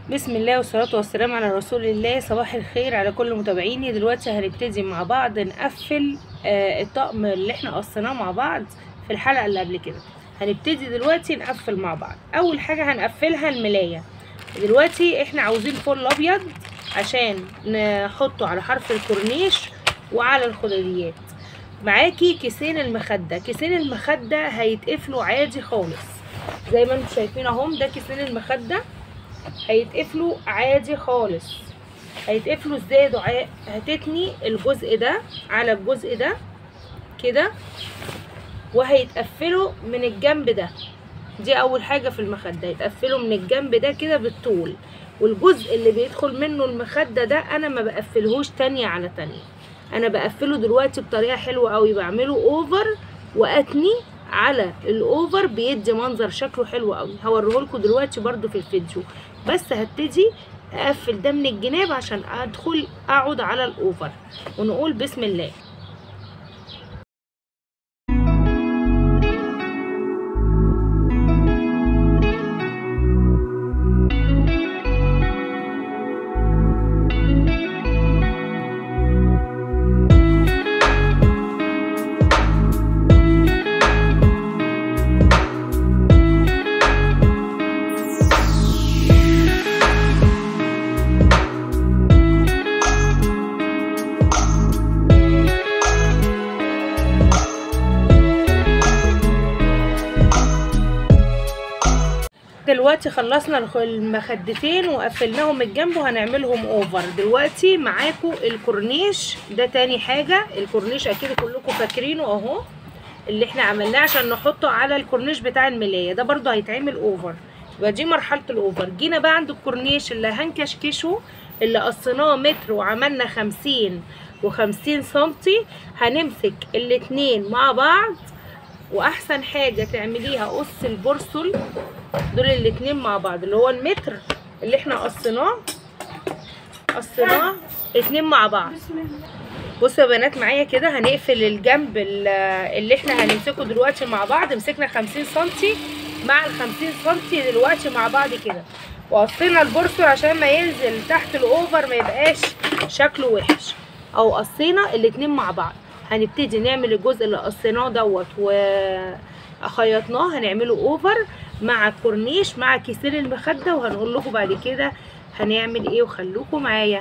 بسم الله والصلاة والسلام على رسول الله صباح الخير على كل متابعيني دلوقتي هنبتدي مع بعض نقفل آه الطقم اللي احنا قصيناه مع بعض في الحلقة اللي قبل كده هنبتدي دلوقتي نقفل مع بعض اول حاجة هنقفلها الملاية دلوقتي احنا عاوزين فل ابيض عشان نحطه على حرف الكورنيش وعلى الخداديات معاكي كيسين المخدة كيسين المخدة هيتقفلوا عادي خالص زي ما انتم شايفين اهم ده كيسين المخدة هيتقفلوا عادي خالص هيتقفلوا ازاي يا دعاء هتتني الجزء ده على الجزء ده كده وهيتقفلوا من الجنب ده دي اول حاجه في المخده يتقفلوا من الجنب ده كده بالطول والجزء اللي بيدخل منه المخده ده انا ما بقفلهوش تانية على تانية انا بقفله دلوقتي بطريقه حلوه قوي بعمله اوفر واتني على الاوفر بيدي منظر شكله حلو قوي هوريهولكوا دلوقتي برضو في الفيديو بس هبتدي اقفل ده من الجناب عشان ادخل اقعد على الاوفر ونقول بسم الله دلوقتي خلصنا المخدتين وقفلناهم من الجنب وهنعملهم اوفر دلوقتي معاكم الكورنيش ده تاني حاجة الكورنيش اكيد كلكم فاكرينه اهو اللي احنا عملناه عشان نحطه على الكورنيش بتاع الملاية ده برضو هيتعمل اوفر يبقى دي مرحلة الاوفر جينا بقى عند الكورنيش اللي هنكشكشه اللي قصيناه متر وعملنا خمسين وخمسين سنتي هنمسك الاتنين مع بعض واحسن حاجة تعمليها قص البرسل دول الاتنين مع بعض اللي هو المتر اللي احنا قصيناه قصيناه اتنين مع بعض بصوا يا بنات معايا كده هنقفل الجنب اللي احنا هنمسكه دلوقتي مع بعض مسكنا خمسين سنتي مع الخمسين سنتي دلوقتي مع بعض كده وقصينا البرسل عشان ما ينزل تحت الاوفر ما يبقاش شكله وحش او قصينا الاتنين مع بعض هنبتدي نعمل الجزء اللي قصيناه دوت وخيطناه هنعمله اوفر مع الكورنيش مع كيسين المخده وهنقول لكم بعد كده هنعمل ايه وخلوكم معايا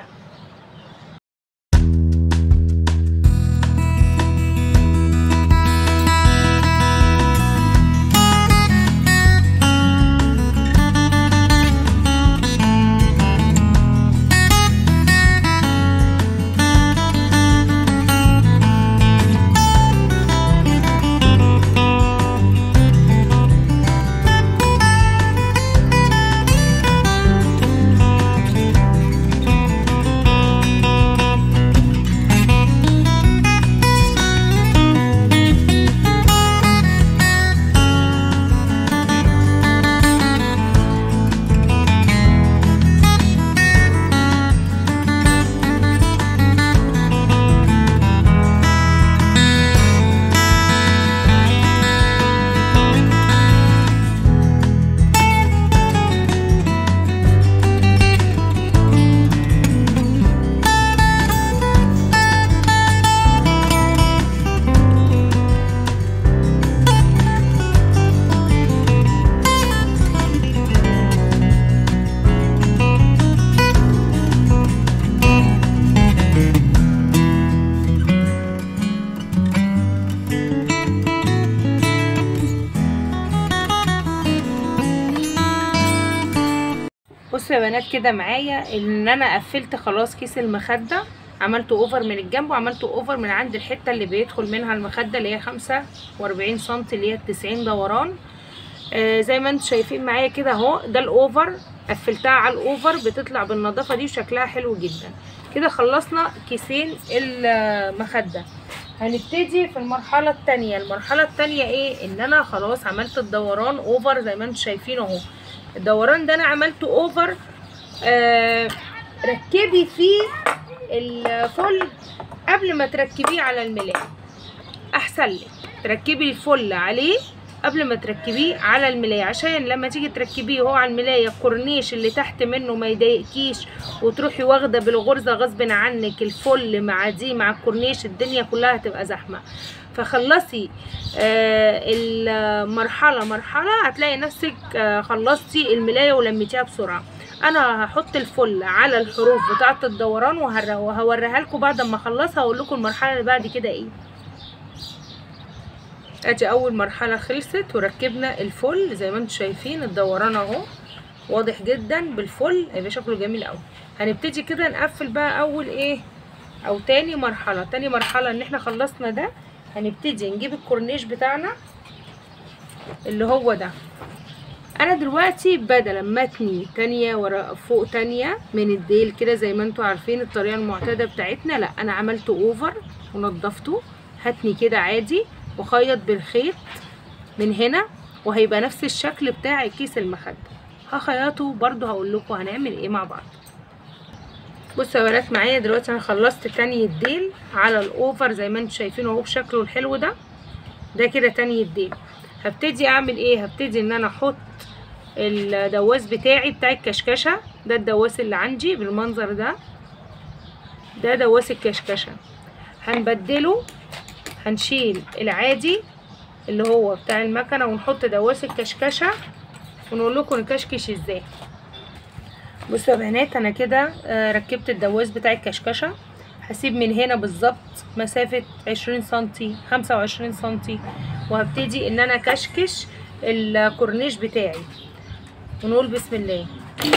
بصوا يا بنات كده معايا ان انا قفلت خلاص كيس المخده عملت اوفر من الجنب وعملت اوفر من عند الحته اللي بيدخل منها المخده اللي هي خمسة واربعين سنتي اللي هي التسعين دوران آه زي ما انتم شايفين معايا كده اهو ده الاوفر قفلتها على الاوفر بتطلع بالنظافه دي وشكلها حلو جدا كده خلصنا كيسين المخده هنبتدي في المرحله الثانيه المرحله الثانيه ايه ان انا خلاص عملت الدوران اوفر زي ما انتم شايفين اهو الدوران ده انا عملته اوفر آه ركبي فيه الفل قبل ما تركبيه على الملاية احسن لك تركبي الفل عليه قبل ما تركبيه على الملاية عشان لما تيجي تركبيه هو على الملاية الكورنيش اللي تحت منه ما يضايقكيش وتروحي واخده بالغرزة غصب عنك الفل مع دي مع الكورنيش الدنيا كلها هتبقى زحمة فخلصي آه المرحلة مرحلة هتلاقي نفسك آه خلصتي الملاية ولميتيها بسرعة انا هحط الفل على الحروف بتاعة الدوران وهر- وهوريها لكم بعد ما اخلصها واقول لكم المرحلة اللي بعد كده ايه ادي اول مرحلة خلصت وركبنا الفل زي ما انتم شايفين الدوران اهو واضح جدا بالفل هيبقى شكله جميل قوي هنبتدي كده نقفل بقى اول ايه او تاني مرحلة تاني مرحلة ان احنا خلصنا ده هنبتدي نجيب الكورنيش بتاعنا اللي هو ده انا دلوقتي بدل ما اتني تانية ورا فوق تانية من الديل كده زي ما انتوا عارفين الطريقة المعتادة بتاعتنا لا انا عملته اوفر ونضفته هتني كده عادي وخيط بالخيط من هنا وهيبقى نفس الشكل بتاع الكيس المخدة هخيطه برضو هقول لكم هنعمل ايه مع بعض بصوا يا بنات معايا دلوقتي انا خلصت تاني الديل على الاوفر زي ما انتوا شايفين اهو بشكله الحلو ده ده كده تاني الديل هبتدي اعمل ايه هبتدي ان انا احط الدواس بتاعي بتاع الكشكشه ده الدواس اللي عندي بالمنظر ده ده دواس الكشكشه هنبدله هنشيل العادي اللي هو بتاع المكنه ونحط دواس الكشكشه ونقول لكم نكشكش ازاي بصوا يا بنات انا كده آه، ركبت الدواس بتاع الكشكشه هسيب من هنا بالظبط مسافة عشرين سنتي خمسة وعشرين سنتي وهبتدي ان انا كشكش الكورنيش بتاعي ونقول بسم الله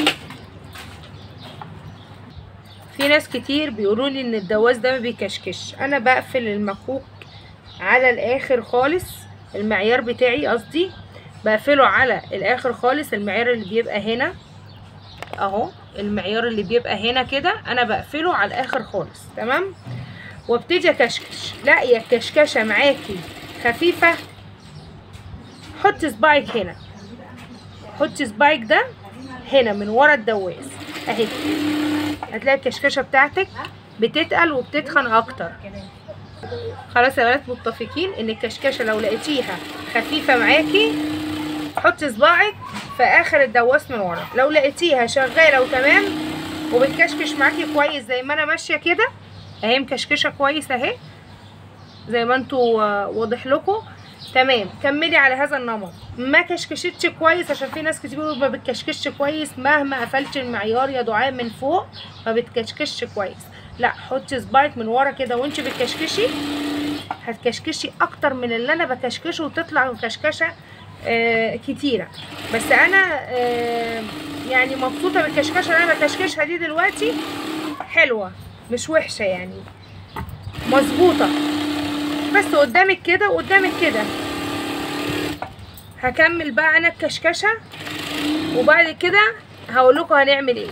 في ناس كتير بيقولوا لي ان الدواس ده ما بيكشكش انا بقفل المكوك على الاخر خالص المعيار بتاعي قصدي بقفله على الاخر خالص المعيار اللي بيبقى هنا اهو المعيار اللي بيبقى هنا كده انا بقفله على الاخر خالص تمام وابتدي اكشكش لاقيه الكشكشه معاكي خفيفه حطي صباعك هنا حطي صباعك ده هنا من ورا الدواس اهي هتلاقي الكشكشه بتاعتك بتتقل وبتتخن اكتر خلاص يا بنات متفقين ان الكشكشه لو لقيتيها خفيفه معاكي حطي صباعك في اخر الدواس من ورا لو لقيتيها شغاله وتمام وبتكشكش معاكي كويس زي ما انا ماشيه كده اهي مكشكشه كويس اهي زي ما انتوا آه، واضح لكم تمام كملي على هذا النمط ما كشكشتش كويس عشان في ناس كتير بيقولوا ما بتكشكش كويس مهما قفلت المعيار يا دعاء من فوق ما بتكشكش كويس لا حطي صباعك من ورا كده وانت بتكشكشي هتكشكشي اكتر من اللي انا بكشكشه وتطلع كشكشه آه كتيره بس انا آه يعني مبسوطه بالكشكشه اللي انا بكشكشها دي دلوقتي حلوه مش وحشه يعني مظبوطه بس قدامك كده وقدامك كده هكمل بقى انا الكشكشه وبعد كده هقول لكم هنعمل ايه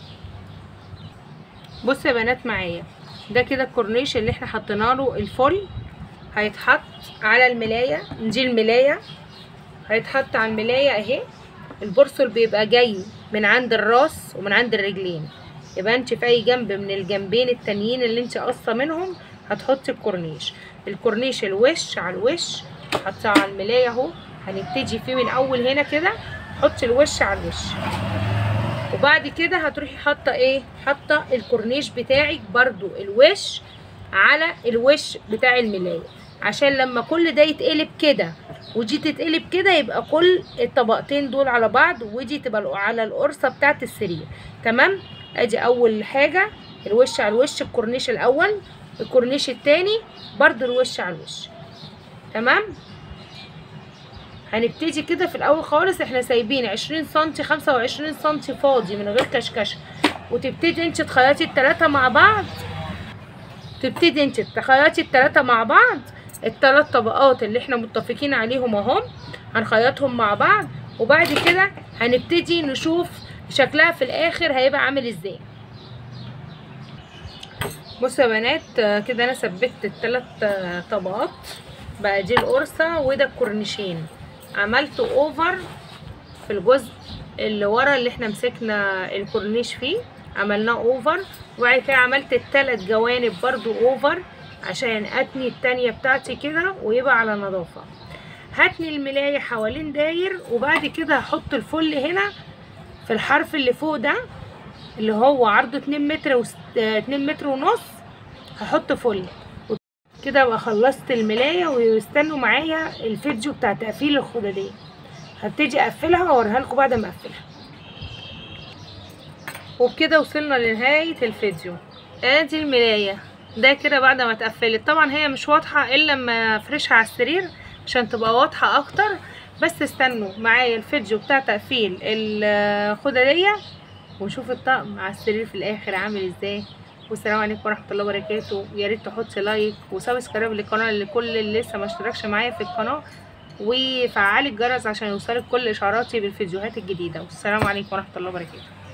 بصوا يا بنات معايا ده كده الكورنيش اللي احنا حطينا له الفل هيتحط على الملايه دي الملايه هيتحط على الملايه اهي البرسل بيبقى جاي من عند الراس ومن عند الرجلين يبقى انت في اي جنب من الجنبين التانيين اللي انت قاصه منهم هتحطي الكورنيش الكورنيش الوش على الوش حطيه على الملايه اهو هنبتدي فيه من اول هنا كده حطي الوش على الوش وبعد كده هتروحي حاطه ايه حاطه الكورنيش بتاعك برضو الوش على الوش بتاع الملايه عشان لما كل ده يتقلب كده ودي تتقلب كده يبقى كل الطبقتين دول على بعض ودي تبقى على القرصه بتاعت السرير تمام ادي اول حاجه الوش على الوش الكورنيش الاول الكورنيش التاني برضو الوش على الوش تمام هنبتدي كده في الاول خالص احنا سايبين عشرين سنتي خمسة وعشرين سنتي فاضي من غير كشكشه وتبتدي انت تخيطي التلاتة مع بعض تبتدي انت تخيطي التلاتة مع بعض التلات طبقات اللي احنا متفقين عليهم اهم هنخيطهم مع بعض وبعد كده هنبتدي نشوف شكلها في الاخر هيبقى عامل ازاي بصوا يا بنات آه، كده انا ثبت التلات آه، طبقات بقى دي القرصة وده الكورنيشين عملت اوفر في الجزء اللي ورا اللي احنا مسكنا الكورنيش فيه عملناه اوفر وبعد كده عملت التلات جوانب برضو اوفر عشان اتني التانية بتاعتي كده ويبقى على نظافة هتني الملاية حوالين داير وبعد كده هحط الفل هنا في الحرف اللي فوق ده اللي هو عرضه 2 متر و 2 متر ونص هحط فل كده ابقى خلصت الملاية ويستنوا معايا الفيديو بتاع تقفيل الخدادية هبتدي اقفلها واوريها لكم بعد ما اقفلها وبكده وصلنا لنهاية الفيديو ادي الملاية ده كده بعد ما اتقفلت طبعا هي مش واضحة الا لما افرشها على السرير عشان تبقى واضحة اكتر بس استنوا معايا الفيديو بتاع تقفيل الخدادية ونشوف الطقم على السرير في الاخر عامل ازاي والسلام عليكم ورحمه الله وبركاته يا ريت تحط لايك وسبسكرايب للقناه لكل اللي لسه ما اشتركش معايا في القناه وفعلي الجرس عشان يوصلك كل اشعاراتي بالفيديوهات الجديده والسلام عليكم ورحمه الله وبركاته